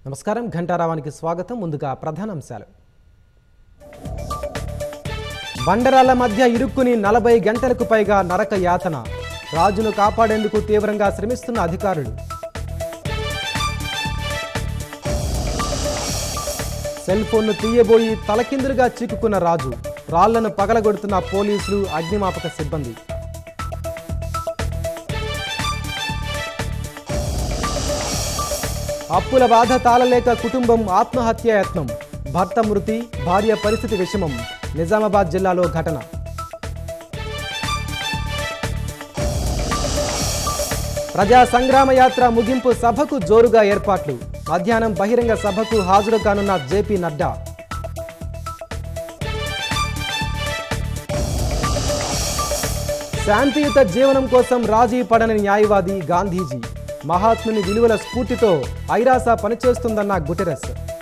నమస్కారం ఘంటారావానికి స్వాగతం ముందుగా ప్రధానాంశాలు బండరాల మధ్య ఇరుక్కుని నలభై గంటలకు పైగా నరక యాతన రాజును కాపాడేందుకు తీవ్రంగా శ్రమిస్తున్న అధికారులు సెల్ ఫోన్ను తీయబోయి తలకిందులుగా చిక్కుకున్న రాజు రాళ్లను పగలగొడుతున్న పోలీసులు అగ్నిమాపక సిబ్బంది అప్పుల బాధ తాళలేక కుటుంబం ఆత్మహత్యాయత్నం భర్త మృతి భార్య పరిస్థితి విషమం నిజామాబాద్ జిల్లాలో ఘటన ప్రజా సంగ్రామ యాత్ర ముగింపు సభకు జోరుగా ఏర్పాట్లు మధ్యాహ్నం బహిరంగ సభకు హాజరు కానున్న జేపీ నడ్డా శాంతియుత జీవనం కోసం రాజీ పడని న్యాయవాది గాంధీజీ మహాత్ముని విలువల స్ఫూర్తితో ఐరాస పనిచేస్తుందన్న గుటెరస్